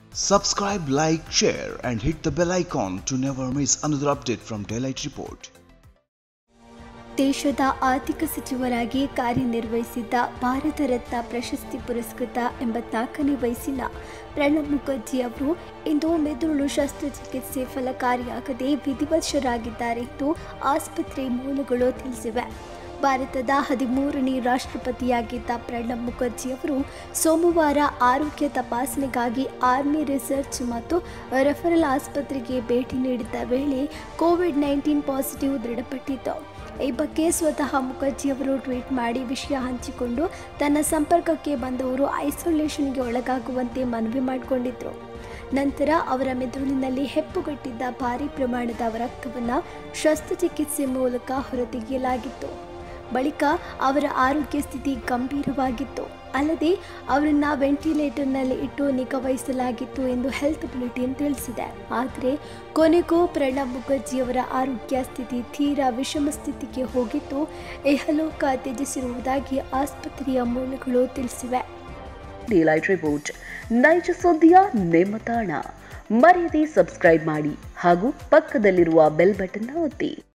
Subscribe, like, share, and hit the bell icon to never miss another update from Daylight Report. ದೇಶದ ಆರ್ಥಿಕ ಸಚಿವರಾಗಿ ಕಾರ್ಯನಿರ್ವಹಿಸಿದ್ದ ಭಾರತ ರತ್ನ ಪ್ರಶಸ್ತಿ ಪುರಸ್ಕೃತ ಎಂಬತ್ನಾಲ್ಕನೇ ವಯಸ್ಸಿನ ಪ್ರಣಬ್ ಮುಖರ್ಜಿ ಅವರು ಇಂದು ಮೆದುಳು ಶಸ್ತ್ರಚಿಕಿತ್ಸೆ ಫಲಕಾರಿಯಾಗದೆ ವಿಧಿವಶರಾಗಿದ್ದಾರೆ ಎಂದು ಆಸ್ಪತ್ರೆ ಮೂಲಗಳು ತಿಳಿಸಿವೆ ಭಾರತದ ಹದಿಮೂರನೇ ರಾಷ್ಟ್ರಪತಿಯಾಗಿದ್ದ ಪ್ರಣಬ್ ಮುಖರ್ಜಿ ಅವರು ಸೋಮವಾರ ಆರೋಗ್ಯ ತಪಾಸಣೆಗಾಗಿ ಆರ್ಮಿ ರಿಸರ್ಚ್ ಮತ್ತು ರೆಫರಲ್ ಆಸ್ಪತ್ರೆಗೆ ಭೇಟಿ ನೀಡಿದ್ದ ವೇಳೆ ಕೋವಿಡ್ ನೈನ್ಟೀನ್ ಪಾಸಿಟಿವ್ ದೃಢಪಟ್ಟಿತ್ತು ಈ ಬಗ್ಗೆ ಸ್ವತಃ ಮುಖರ್ಜಿ ಅವರು ಟ್ವೀಟ್ ಮಾಡಿ ವಿಷಯ ಹಂಚಿಕೊಂಡು ತನ್ನ ಸಂಪರ್ಕಕ್ಕೆ ಬಂದವರು ಐಸೋಲೇಷನ್ಗೆ ಒಳಗಾಗುವಂತೆ ಮನವಿ ಮಾಡಿಕೊಂಡಿದ್ರು ನಂತರ ಅವರ ಮೆದುಳಿನಲ್ಲಿ ಹೆಪ್ಪುಗಟ್ಟಿದ್ದ ಭಾರಿ ಪ್ರಮಾಣದ ರಕ್ತವನ್ನು ಶಸ್ತ್ರಚಿಕಿತ್ಸೆ ಮೂಲಕ ಹೊರತೆಗೆಯಲಾಗಿತ್ತು ಬಳಿಕ ಅವರ ಆರೋಗ್ಯ ಸ್ಥಿತಿ ಗಂಭೀರವಾಗಿತ್ತು ಅಲ್ಲದೆ ಅವರನ್ನು ವೆಂಟಿಲೇಟರ್ನಲ್ಲಿ ಇಟ್ಟು ನಿಗಾವಹಿಸಲಾಗಿತ್ತು ಎಂದು ಹೆಲ್ತ್ ಬುಲೆಟಿನ್ ತಿಳಿಸಿದೆ ಆದರೆ ಕೊನೆಗೂ ಪ್ರಣಬ್ ಮುಖರ್ಜಿಯವರ ಆರೋಗ್ಯ ಸ್ಥಿತಿ ತೀರಾ ವಿಷಮ ಸ್ಥಿತಿಗೆ ಹೋಗಿದ್ದು ಇಹಲೋಕ ತ್ಯಜಿಸಿರುವುದಾಗಿ ಆಸ್ಪತ್ರೆಯ ಮೂಲಗಳು ತಿಳಿಸಿವೆ ಡಿಲೈಟ್ ರಿಪೋರ್ಟ್ ನೈಜ ಸುದ್ದಿಯ ನಿಮ್ಮ ತಾಣ ಮರೆಯದೆ ಸಬ್ಸ್ಕ್ರೈಬ್ ಮಾಡಿ ಹಾಗೂ ಪಕ್ಕದಲ್ಲಿರುವ ಬೆಲ್ ಬಟನ್ ಒತ್ತಿ